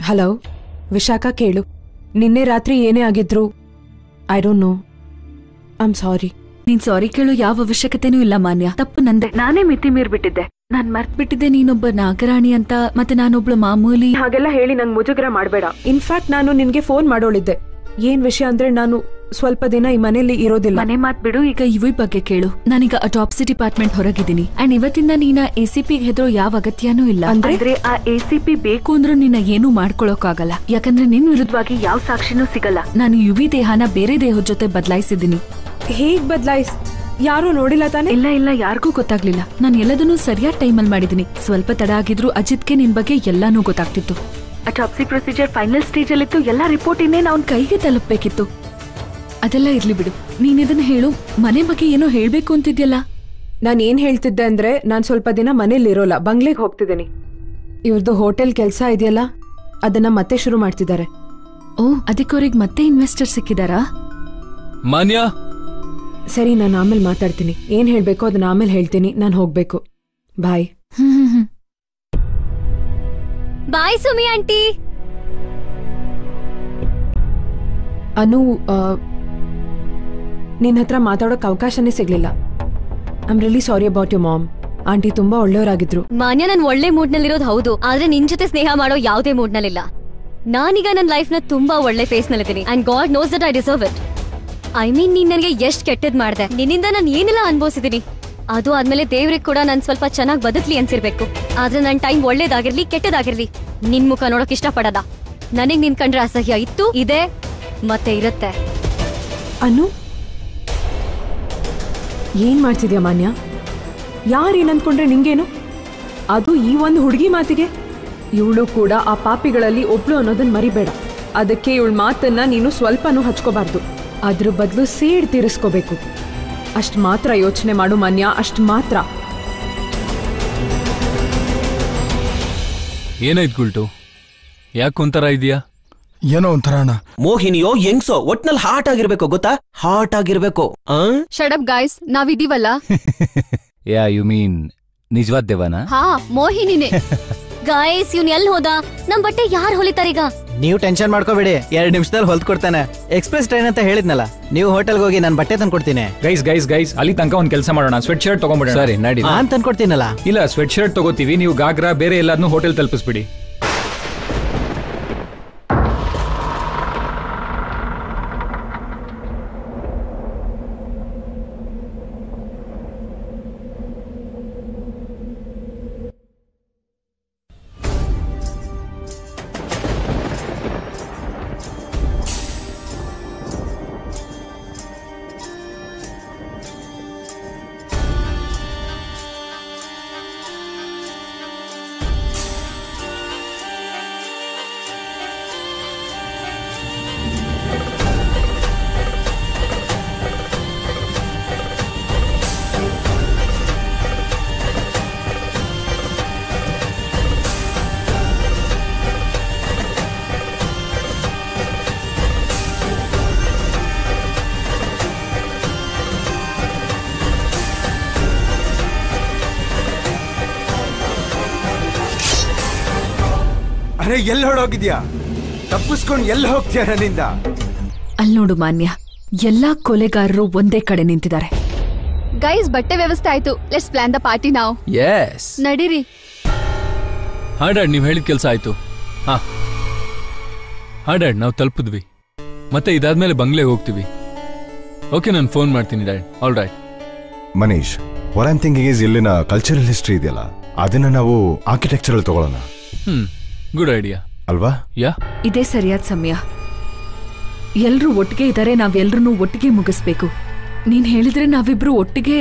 Hello Vishakha ಕೇಳು ನಿನ್ನೆ ರಾತ್ರಿ ಏನೇ ಆಗಿದ್ರು I don't know I am sorry ನೀನ್ ಸಾರಿ ಕೇಳೋ ಯಾವ ಅವಶ್ಯಕತೆನೂ ಇಲ್ಲ ಮಾನ್ಯ ತಪ್ಪು ನಂದೆ ನಾನೇ ಮಿತಿ ಮೀರ್ಬಿಟ್ಟಿದ್ದೆ ನಾನ್ ಮರ್ತ್ ಬಿಟ್ಟಿದ್ದೆ ನೀನೊಬ್ಬ ನಾಗರಾಣಿ ಅಂತ ಮತ್ತೆ ನಾನೊಬ್ಳು ಮಾಮೂಲಿ ಹಾಗೆಲ್ಲ ಹೇಳಿ ನಂಗೆ ಮುಜುಗರ ಮಾಡಬೇಡ ಇನ್ಫ್ಯಾಕ್ಟ್ ನಾನು ನಿನ್ಗೆ ಫೋನ್ ಮಾಡೋಳಿದ್ದೆ ಏನ್ ವಿಷಯ ಅಂದ್ರೆ ನಾನು ಸ್ವಲ್ಪ ದಿನ ಈ ಮನೇಲಿ ಇರೋದಿಲ್ಲ ಮನೆ ಮಾತ್ ಬಿಡು ಈಗ ಇವಿ ಬಗ್ಗೆ ಕೇಳು ನಾನೀಗ ಅಟಾಪ್ಸಿ ಡಿಪಾರ್ಟ್ಮೆಂಟ್ ಹೊರಗಿದ್ದೀನಿ ಅಂಡ್ ಇವತ್ತಿಂದ ನೀನ ಎ ಸಿ ಪಿ ಹೆದರೋ ಯಾವ ಅಗತ್ಯನೂ ಇಲ್ಲ ಅಂದ್ರೆ? ಅಂದ್ರೆ ಆ ಎ ಸಿ ಪಿ ಬೇಕು ಅಂದ್ರೂ ನಿನ್ನ ಏನೂ ಮಾಡ್ಕೊಳಕ್ಕಾಗಲ್ಲ ಯಾಕಂದ್ರೆ ನಿನ್ ವಿರುದ್ಧವಾಗಿ ಯಾವ ಸಾಕ್ಷಿನೂ ಸಿಗಲ್ಲ ನಾನು ಯುವಿ ದೇಹನ ಬೇರೆ ದೇಹದ ಜೊತೆ ಬದಲಾಯಿಸಿದ್ದೀನಿ ಹೇಗ್ ಬದ್ಲಾಯಿಸ್ ಯಾರು ನೋಡಿಲ್ಲ ತಾನೆ ಇಲ್ಲ ಇಲ್ಲ ಯಾರಿಗೂ ಗೊತ್ತಾಗ್ಲಿಲ್ಲ ನಾನು ಎಲ್ಲದನ್ನೂ ಸರಿಯಾದ ಟೈಮಲ್ಲಿ ಮಾಡಿದೀನಿ ಸ್ವಲ್ಪ ತಡ ಆಗಿದ್ರು ಅಜಿತ್ಗೆ ನಿನ್ ಬಗ್ಗೆ ಎಲ್ಲಾನು ಗೊತ್ತಾಗ್ತಿತ್ತು ಅಟಾಪ್ಸಿ ಪ್ರೊಸೀಜರ್ ಫೈನಲ್ ಸ್ಟೇಜ್ ಅಲ್ಲಿತ್ತು ಎಲ್ಲಾ ರಿಪೋರ್ಟ್ ಇನ್ನೇನು ಅವ್ನ ಕೈಗೆ ತಲುಪಬೇಕಿತ್ತು ಅದೆಲ್ಲ ಇರ್ಲಿ ಬಿಡು ನೀನ್ ಇದನ್ನ ಹೇಳು ಮನೆ ಬಗ್ಗೆ ಏನೋ ಹೇಳ್ಬೇಕು ಅಂತಿದ್ಯಲ್ಲ ನಾನು ಏನ್ ಹೇಳ್ತಿದ್ದೆ ಅಂದ್ರೆ ನಾನ್ ಸ್ವಲ್ಪ ದಿನ ಮನೇಲಿ ಇರೋಲ್ಲ ಬಂಗ್ಲೆಗೆ ಹೋಗ್ತಿದ್ದೀನಿ ಇವ್ರದ್ದು ಹೋಟೆಲ್ ಕೆಲಸ ಇದೆಯಲ್ಲ ಅದನ್ನ ಮತ್ತೆ ಶುರು ಮಾಡ್ತಿದ್ದಾರೆ ಓ ಅದಕ್ಕೆ ಅವ್ರಿಗೆ ಮತ್ತೆ ಇನ್ವೆಸ್ಟರ್ ಸಿಕ್ಕಿದಾರಾ ಮಾನ್ಯ ಸರಿ ನಾನು ಆಮೇಲೆ ಮಾತಾಡ್ತೀನಿ ಏನ್ ಹೇಳ್ಬೇಕೋ ಅದನ್ನ ಆಮೇಲೆ ಹೇಳ್ತೀನಿ ನಾನು ಹೋಗ್ಬೇಕು ಬಾಯ್ ಹ್ಮ್ ಹ್ಮ್ ಹ್ಮ್ ಬಾಯ್ ಸುಮಿ ಆಂಟಿ ಅನು ಆ, ನಿನ್ ಹತ್ರ ಮಾತಾಡೋಕ್ ಅವಕಾಶನೇ ಸಿಗ್ಲಿಲ್ಲ I'm really sorry about you mom aunty ತುಂಬಾ ಒಳ್ಳೆಯವರಾಗಿದ್ರು ಮಾನ್ಯ ನನ್ ಒಳ್ಳೆ ಮೂಡ್ ನಲ್ಲಿರೋದು ಹೌದು ಆದ್ರೆ ನಿನ್ ಜೊತೆ ಸ್ನೇಹ ಮಾಡೋ ಯಾವುದೇ ಮೂಡ್ ನಲ್ಲಿಲ್ಲ ನಾನೀಗ ನನ್ನ ಲೈಫ್ ನ ತುಂಬಾ ಒಳ್ಳೆ ಫೇಸ್ ನಲ್ಲಿದ್ದೀನಿ and god knows that I deserve it I mean ನೀನ್ ನನಗೆ ಎಷ್ಟ್ ಕೆಟ್ಟದ್ ಮಾಡ್ದೆ ನಿನ್ನಿಂದ ನಾನು ಏನೆಲ್ಲ ಅನ್ಭವಿಸಿದೀನಿ ಅದು ಆದ್ಮೇಲೆ ದೇವ್ರಿಗೆ ಕೂಡ ನಾನ್ ಸ್ವಲ್ಪ ಚೆನ್ನಾಗಿ ಬದುಕ್ಲಿ ಅನ್ಸಿರ್ಬೇಕು ಆದ್ರೆ ನನ್ ಟೈಮ್ ಒಳ್ಳೇದಾಗಿರ್ಲಿ ಕೆಟ್ಟದಾಗಿರ್ಲಿ ನಿನ್ ಮುಖ ನೋಡಕ್ ಇಷ್ಟಪಡದ ನನಗ್ ನಿನ್ ಕಂಡ್ರೆ ಅಸಹ್ಯ ಇತ್ತು ಇದೆ ಮತ್ತೆ ಇರುತ್ತೆ ಅನು ಏನ್ ಮಾಡ್ತಿದ್ಯಾ ಮಾನ್ಯ ಯಾರೇನ್ ಅನ್ಕೊಂಡ್ರೆ ನಿಂಗೇನು ಅದು ಈ ಒಂದು ಹುಡುಗಿ ಮಾತಿಗೆ ಇವಳು ಕೂಡ ಆ ಪಾಪಿಗಳಲ್ಲಿ ಒಬ್ಳು ಅನ್ನೋದನ್ನ ಮರಿಬೇಡ ಅದಕ್ಕೆ ಇವಳ ಮಾತನ್ನ ನೀನು ಸ್ವಲ್ಪನೂ ಹಚ್ಕೋಬಾರ್ದು ಅದ್ರ ಬದಲು ಸೇಡ್ ತೀರಿಸ್ಕೋಬೇಕು ಅಷ್ಟ್ ಮಾತ್ರ ಯೋಚನೆ ಮಾಡು ಮಾನ್ಯ ಅಷ್ಟ್ ಮಾತ್ರ ಏನಾಯ್ತು ಗುಲ್ಟು ಯಾಕೊಂಥರ ಇದೆಯಾ ಏನೋ ಒಂಥರ ಅಣ್ಣ ಮೋಹಿನಿಯೋ ಹೆಂಗ್ಸೋ ಒಟ್ನಲ್ಲಿ ಹಾಟ್ ಆಗಿರ್ಬೇಕು ಗೊತ್ತಾ ಹಾಟ್ ಆಗಿರ್ಬೇಕು ಆ ಶಡಪ್ ಗಾಯ್ಸ್ ನಾವಿದೀವಲ್ಲ ಯಾ ಯು ಮೀನ್ ನಿಜವಾದ ದೇವನ ಹಾ ಮೋಹಿನಿನೇ ಗಾಯಸ್ ಇವ್ನ್ ಎಲ್ ಹೋದ ನಮ್ ಬಟ್ಟೆ ಯಾರ್ ಹೊಲಿತಾರೀಗ ನೀವು ಟೆನ್ಷನ್ ಮಾಡ್ಕೋಬೇಡಿ ಎರಡ್ ನಿಮಿಷದಲ್ಲಿ ಹೊಲ್ದ್ ಕೊಡ್ತಾನೆ ಎಕ್ಸ್ಪ್ರೆಸ್ ಟ್ರೈನ್ ಅಂತ ಹೇಳಿದ್ನಲ್ಲ ನೀವು ಹೋಟೆಲ್ಗೆ ಹೋಗಿ ನಾನು ಬಟ್ಟೆ ತಂದ್ಕೊಡ್ತೀನಿ ಗೈಸ್ ಗೈಸ್ ಗೈಸ್ ಅಲ್ಲಿ ತನಕ ಒಂದ್ ಕೆಲಸ ಮಾಡೋಣ ಸ್ವೆಟ್ ಶರ್ಟ್ ತಗೊಂಡ್ಬಿಡೋಣ ಸರಿ ನಡಿ ನಾನ್ ತಂದ್ಕೊಡ್ತೀನಲ್ಲ ಇಲ್ಲ ಸ್ವೆಟ್ ಶರ್ಟ್ ತಗೋತೀವಿ ನೀವು ಗಾಗ್ರಾ ಬೇರೆ ಎಲ್ಲಾದ್ನೂ ಹೋಟೆಲ್ ತಲುಪಿಸ್ಬಿಡಿ ಅರೆ ಎಲ್ಲಿ ಹೊಡೋಗಿದ್ಯಾ ತಪ್ಪಿಸ್ಕೊಂಡು ಎಲ್ಲಿ ಹೋಗ್ತೀಯ ನನ್ನಿಂದ ಅಲ್ ನೋಡು ಮಾನ್ಯ ಎಲ್ಲಾ ಕೊಲೆಗಾರರು ಒಂದೇ ಕಡೆ ನಿಂತಿದ್ದಾರೆ ಗೈಸ್ ಬಟ್ಟೆ ವ್ಯವಸ್ಥೆ ಆಯ್ತು ಲೆಟ್ಸ್ ಪ್ಲಾನ್ ದ ಪಾರ್ಟಿ ನಾವು ಎಸ್ ನಡೀರಿ ಹಾ ಡ್ಯಾಡ್ ನೀವು ಹೇಳಿದ ಕೆಲಸ ಆಯ್ತು ಹಾ ಹಾ ಡ್ಯಾಡ್ ನಾವು ತಲುಪಿದ್ವಿ ಮತ್ತೆ ಇದಾದ್ಮೇಲೆ ಬಂಗ್ಲೆಗೆ ಹೋಗ್ತೀವಿ ಓಕೆ ನಾನು ಫೋನ್ ಮಾಡ್ತೀನಿ dad all right Manish what am thinking is ಇಲ್ಲಿನ ಕಲ್ಚರಲ್ ಹಿಸ್ಟ್ರಿ ಇದೆಯಲ್ಲ ಅದನ್ನ ನಾವು ಆರ್ಕಿಟೆಕ್ಚರಲ್ ತಗೊಳ್ಳೋಣ ಹ್ಮ್ ಗುಡ್ ಐಡಿಯಾ ಅಲ್ವಾ ಯಾ ಇದೇ ಸರಿಯಾದ ಸಮಯ ಎಲ್ರೂ ಒಟ್ಟಿಗೆ ಇದ್ದಾರೆ ನಾವೆಲ್ರೂ ಒಟ್ಟಿಗೆ ಮುಗಿಸ್ಬೇಕು ನೀನ್ ಹೇಳಿದ್ರೆ ನಾವಿಬ್ರು ಒಟ್ಟಿಗೆ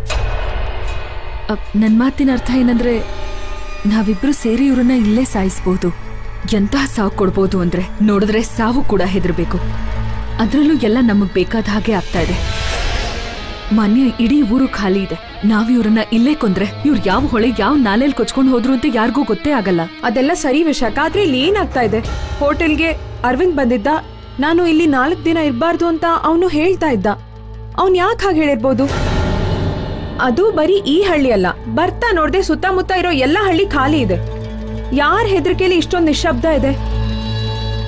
ಅಪ್, ನನ್ ಮಾತಿನ ಅರ್ಥ ಏನಂದ್ರೆ ನಾವಿಬ್ರು ಸೇರಿ ಇವ್ರನ್ನ ಇಲ್ಲೇ ಸಾಯಿಸ್ಬೋದು ಎಂತಹ ಸಾವು ಕೊಡ್ಬೋದು ಅಂದ್ರೆ ನೋಡಿದ್ರೆ ಸಾವು ಕೂಡ ಹೆದರ್ಬೇಕು ಅದ್ರಲ್ಲೂ ಎಲ್ಲ ನಮಗ್ ಬೇಕಾದ ಹಾಗೆ ಆಗ್ತಾ ಇದೆ ಮಾನ್ಯ ಇಡೀ ಊರು ಖಾಲಿ ಇದೆ ನಾವ್ ಇವ್ರನ್ನ ಇಲ್ಲೇ ಕೊಂದ್ರೆ ಇವ್ರು ಯಾವ ಹೊಳೆ ಯಾವ ನಾಲೆಲ್ ಕೊಚ್ಕೊಂಡು ಹೋದ್ರು ಅಂತ ಯಾರಿಗೂ ಗೊತ್ತೇ ಆಗಲ್ಲ ಅದೆಲ್ಲ ಸರಿ ವಿಶಾಖ ಆದ್ರೆ ಇಲ್ಲಿ ಏನಾಗ್ತಾ ಇದೆ ಹೋಟೆಲ್ಗೆ ಅರವಿಂದ್ ಬಂದಿದ್ದ ನಾನು ಇಲ್ಲಿ ನಾಲ್ಕು ದಿನ ಇರಬಾರ್ದು ಅಂತ ಅವನು ಹೇಳ್ತಾ ಇದ್ದ ಅವನ್ ಯಾಕೆ ಹಾಗೆ ಹೇಳಿರ್ಬೋದು ಅದು ಬರೀ ಈ ಹಳ್ಳಿ ಅಲ್ಲ ಬರ್ತಾ ನೋಡ್ದೆ ಸುತ್ತಮುತ್ತ ಇರೋ ಎಲ್ಲ ಹಳ್ಳಿ ಖಾಲಿ ಇದೆ ಯಾರ ಹೆದರಿಕೆಯಲ್ಲಿ ಇಷ್ಟೊಂದು ನಿಶಬ್ದ ಇದೆ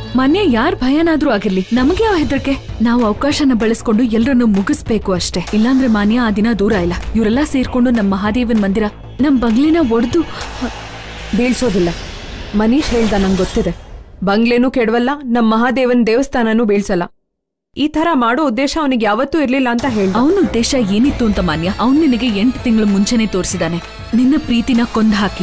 ಮಾನ್ಯ ಯಾರ್ ಭಯನಾದ್ರೂ ಆಗಿರ್ಲಿ ನಮಗೆ ಯಾವ ಹೆದರಿಕೆ ನಾವು ಅವಕಾಶನ ಬಳಸ್ಕೊಂಡು ಎಲ್ಲರನ್ನು ಮುಗಿಸ್ಬೇಕು ಅಷ್ಟೇ ಇಲ್ಲಾಂದ್ರೆ ಮಾನ್ಯ ಆ ದಿನ ದೂರ ಇಲ್ಲ ಇವರೆಲ್ಲ ಸೇರ್ಕೊಂಡು ನಮ್ಮ ಮಹಾದೇವನ್ ಮಂದಿರ ನಮ್ ಬಂಗ್ಲೆನ ಒಡೆದು ಬೀಳ್ಸೋದಿಲ್ಲ ಮನೀಶ್ ಹೇಳ್ದ ನಂಗೆ ಗೊತ್ತಿದೆ ಬಂಗ್ಲೆನೂ ಕೆಡವಲ್ಲ ನಮ್ಮ ಮಹಾದೇವನ್ ದೇವಸ್ಥಾನನೂ ಬೀಳ್ಸಲ್ಲ ಈ ತರ ಮಾಡೋ ಉದ್ದೇಶ ಅವನಿಗೆ ಯಾವತ್ತೂ ಇರ್ಲಿಲ್ಲ ಅಂತ ಹೇಳ್ದ ಅವನ ಉದ್ದೇಶ ಏನಿತ್ತು ಅಂತ ಮಾನ್ಯ ಅವನ್ ನಿನಗೆ ಎಂಟು ತಿಂಗಳು ಮುಂಚೆನೆ ತೋರಿಸಿದಾನೆ ನಿನ್ನ ಪ್ರೀತಿನ ಕೊಂದ್ ಹಾಕಿ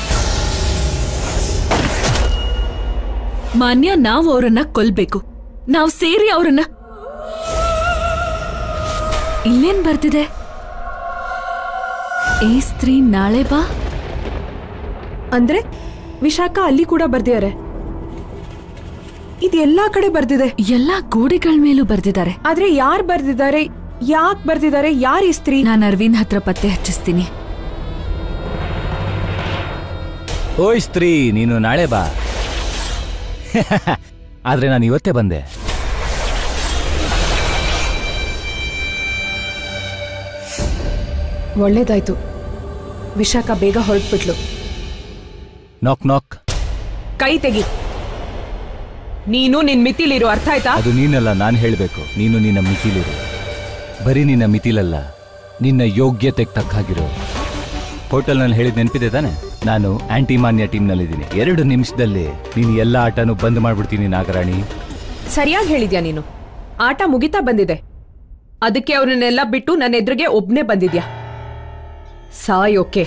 ಮಾನ್ಯ ನಾವು ಅವರನ್ನ ಕೊಲ್ಬೇಕು ನಾವು ಸೇರಿ ಅವರನ್ನ ಇಲ್ಲೇನ್ ಬರ್ತಿದೆ ಏ ಸ್ತ್ರೀ ನಾಳೆ ಬಾ ಅಂದ್ರೆ ವಿಶಾಖ ಅಲ್ಲಿ ಕೂಡ ಬರ್ದಿದ್ದಾರೆ ಇದು ಎಲ್ಲಾ ಕಡೆ ಬರ್ದಿದೆ ಎಲ್ಲಾ ಗೋಡೆಗಳ ಮೇಲೂ ಬರ್ದಿದ್ದಾರೆ ಆದ್ರೆ ಯಾರ್ ಬರ್ದಿದ್ದಾರೆ ಯಾಕ್ ಬರ್ದಿದ್ದಾರೆ ಯಾರ್ ಈ ಸ್ತ್ರೀ ನಾನು ಅರವಿಂದ್ ಹತ್ರ ಪತ್ತೆ ಹಚ್ಚಿಸ್ತೀನಿ ಓಯ್ ಸ್ತ್ರೀ ನೀನು ನಾಳೆ ಬಾ ಆದ್ರೆ ನಾನು ಇವತ್ತೇ ಬಂದೆ ಒಳ್ಳೇದಾಯ್ತು ವಿಶಾಖ ಬೇಗ ಹೊರಟ್ಬಿಟ್ಲು ನಾಕ್ ನಾಕ್ ಕೈ ತೆಗಿ ನೀನು ನಿನ್ ಮಿತಿಲಿರು ಅರ್ಥ ಆಯ್ತಾ ಅದು ನೀನಲ್ಲ ನಾನು ಹೇಳಬೇಕು ನೀನು ನಿನ್ನ ಮಿತಿಲಿರು ಬರೀ ನಿನ್ನ ಮಿತಿಲಲ್ಲ ನಿನ್ನ ಯೋಗ್ಯತೆಗೆ ತಕ್ಕ ಹಾಗಿರೋ ಹೋಟೆಲ್ನಲ್ಲಿ ಹೇಳಿದ ನೆನಪಿದೆ ತಾನೆ ನಾನು ಆಂಟಿ ಮಾನ್ಯ ಟೀಮ್ನಲ್ಲಿದ್ದೀನಿ ಎರಡು ನಿಮಿಷದಲ್ಲಿ ನೀನು ಎಲ್ಲ ಆಟನೂ ಬಂದ್ ಮಾಡ್ಬಿಡ್ತೀನಿ ನಾಗರಾಣಿ ಸರಿಯಾಗಿ ಹೇಳಿದ್ಯಾ ನೀನು ಆಟ ಮುಗಿತಾ ಬಂದಿದೆ ಅದಕ್ಕೆ ಅವ್ರನ್ನೆಲ್ಲ ಬಿಟ್ಟು ನನ್ನ ಎದುರಿಗೆ ಒಬ್ನೇ ಬಂದಿದ್ಯಾ ಸಾಯೋಕೆ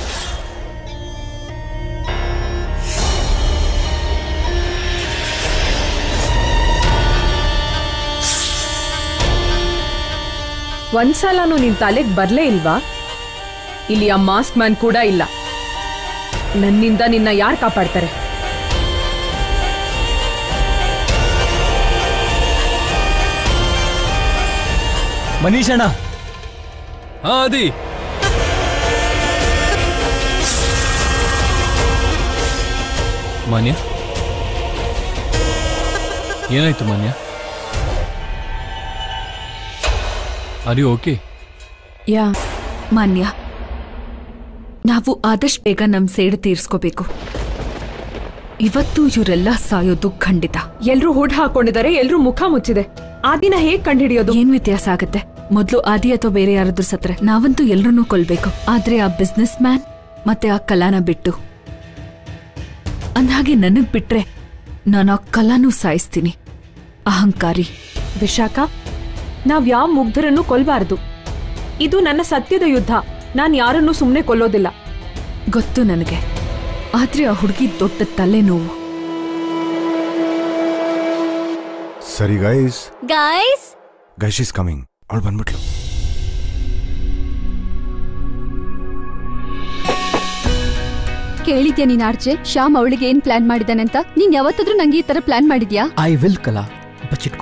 ಒಂದ್ಸಲನೂ ನಿನ್ ತಲೆಗ್ ಬರ್ಲೇ ಇಲ್ವಾ ಇಲ್ಲಿ ಆ ಮಾಸ್ಕ್ ಮ್ಯಾನ್ ಕೂಡ ಇಲ್ಲ ನನ್ನಿಂದ ನಿನ್ನ ಯಾರು ಕಾಪಾಡ್ತಾರೆ ಮನೀಷಣ್ಣ ಹಾ ಅದಿ ಮಾನ್ಯ ಏನಾಯ್ತು ಮಾನ್ಯ ಅರಿ ಓಕೆ ಯಾ ಮಾನ್ಯ ನಾವು ಆದಷ್ಟು ಬೇಗ ನಮ್ ಸೇಡು ತೀರ್ಸ್ಕೋಬೇಕು ಇವತ್ತು ಇವರೆಲ್ಲ ಸಾಯೋದು ಖಂಡಿತ ಎಲ್ರೂ ಹುಡ್ ಹಾಕೊಂಡಿದ್ದಾರೆ ಎಲ್ರೂ ಮುಖ ಮುಚ್ಚಿದೆ ಆ ದಿನ ಹೇಗ್ ಕಂಡುಹಿಡಿಯೋದು ಏನ್ ವ್ಯತ್ಯಾಸ ಆಗತ್ತೆ ಮೊದ್ಲು ಆದಿ ಅಥವಾ ಬೇರೆ ಯಾರಾದ್ರೂ ಸತ್ರೆ ನಾವಂತೂ ಎಲ್ರನ್ನೂ ಕೊಲ್ಬೇಕು ಆದ್ರೆ ಆ ಬಿಸ್ನೆಸ್ ಮ್ಯಾನ್ ಮತ್ತೆ ಆ ಕಲಾನ ಬಿಟ್ಟು ಅಂದ್ಹಾಗೆ ನನಗ್ ಬಿಟ್ರೆ ನಾನು ಆ ಕಲಾನೂ ಸಾಯಿಸ್ತೀನಿ ಅಹಂಕಾರಿ ವಿಶಾಖ ನಾವ್ ಯಾವ ಮುಗ್ಧರನ್ನು ಕೊಲ್ಬಾರ್ದು ಇದು ನನ್ನ ಸತ್ಯದ ಯುದ್ಧ ನಾನ್ ಯಾರನ್ನೂ ಸುಮ್ನೆ ಕೊಲ್ಲೋದಿಲ್ಲ ಗೊತ್ತು ನನಗೆ ಆದ್ರೆ ಆ ಹುಡುಗಿ ದೊಡ್ಡ ತಲೆನೋವು ಸರಿ guys guys guys is coming ಅವಳು ಬಂದ್ಬಿಟ್ಲು ಕೇಳಿದ್ಯಾ ನೀನ್ ಆರ್ಜೆ ಶ್ಯಾಮ್ ಅವಳಿಗೆ ಏನ್ ಪ್ಲಾನ್ ಮಾಡಿದಾನೆ ಅಂತ ನೀನ್ ಯಾವತ್ತಾದ್ರೂ ನಂಗೆ ಈ ತರ ಪ್ಲಾನ್ ಮಾಡಿದ್ಯಾ ಐ ವಿಲ್ ಕಲಾ ಬಚ್ಚಿಟ್ಕೋ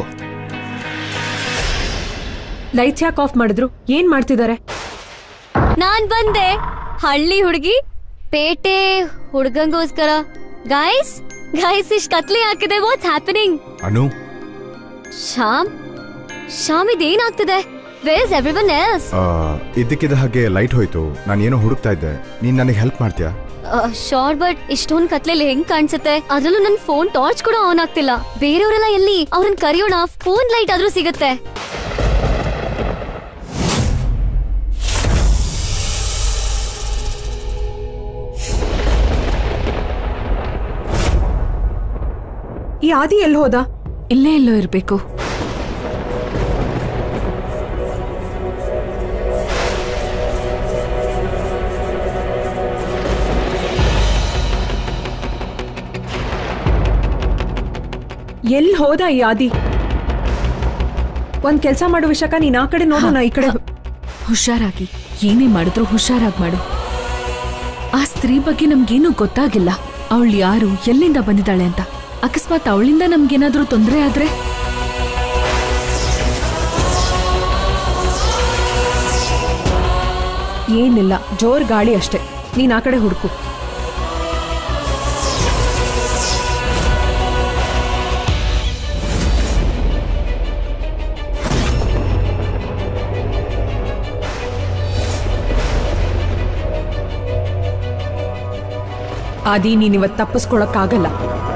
ಲೈಟ್ಸ್ ಯಾಕೆ ಆಫ್ ಮಾಡಿದ್ರು ಏನ್ ಮಾಡ್ತಿದ್ದಾರೆ ನಾನ್ ಬಂದೆ ಹಳ್ಳಿ ಹುಡುಗಿ ಪೇಟೆ ಹುಡ್ಗಂಗೋಸ್ಕರ ಗೈಸ್ ಗೈಸ್ ಇಷ್ಟ ಕತ್ಲಿ ಹಾಕಿದೆ ವಾಟ್ಸ್ ಹ್ಯಾಪನಿಂಗ್ ಅನು ಶ್ಯಾಮ್ ಶ್ಯಾಮ್ ಇದೇನಾಗ್ತಿದೆ where is everyone else ಆ, ಇದ್ದಕ್ಕಿದ್ದ ಹಾಗೆ ಲೈಟ್ ಹೋಯ್ತು ನಾನು ಏನೋ ಹುಡುಕ್ತಾ ಇದ್ದೆ ನೀನ್ ನನಗೆ ಹೆಲ್ಪ್ ಮಾಡ್ತೀಯಾ ಶಾರ್ಟ್ ಬಟ್ ಇಷ್ಟೊಂದ್ ಕತ್ಲೆಲಿ ಹೆಂಗ್ ಕಾಣಿಸುತ್ತೆ ಅದ್ರಲ್ಲೂ ನನ್ ಫೋನ್ ಟಾರ್ಚ್ ಕೂಡ ಆನ್ ಆಗ್ತಿಲ್ಲ ಬೇರೆಯವರೆಲ್ಲ ಎಲ್ಲಿ ಅವ್ರನ್ನ ಕರೆಯೋಣ ಫೋನ್ ಲೈಟ್ ಆದ್ರೂ ಸಿಗುತ್ತೆ ಈ ಆದಿ ಎಲ್ಲಿ ಹೋದ ಇಲ್ಲೇ ಎಲ್ಲೋ ಇರ್ಬೇಕು ಎಲ್ಲಿ ಹೋದ ಈ ಆದಿ ಒಂದ್ ಕೆಲ್ಸ ಮಾಡು ವಿಶಾಖ ನೀನ್ ಆ ಕಡೆ ನೋಡು ನಾ ಈ ಕಡೆ ಹುಷಾರಾಗಿ ಏನೇ ಮಾಡಿದ್ರು ಹುಷಾರಾಗಿ ಮಾಡು ಆ ಸ್ತ್ರೀ ಬಗ್ಗೆ ನಮ್ಗೇನು ಗೊತ್ತಾಗಿಲ್ಲ ಅವಳು ಯಾರು ಎಲ್ಲಿಂದ ಬಂದಿದ್ದಾಳೆ ಅಂತ ಅಕಸ್ಮಾತ್ ಅವಳಿಂದ ನಮ್ಗೇನಾದ್ರೂ ತೊಂದರೆ ಆದ್ರೆ ಏನಿಲ್ಲ ಜೋರ್ ಗಾಳಿ ಅಷ್ಟೇ ನೀನ್ ಆ ಕಡೆ ಹುಡುಕು ಆದಿ ನೀನಿವತ್ ತಪ್ಪಿಸ್ಕೊಳಕ್ಕಾಗಲ್ಲ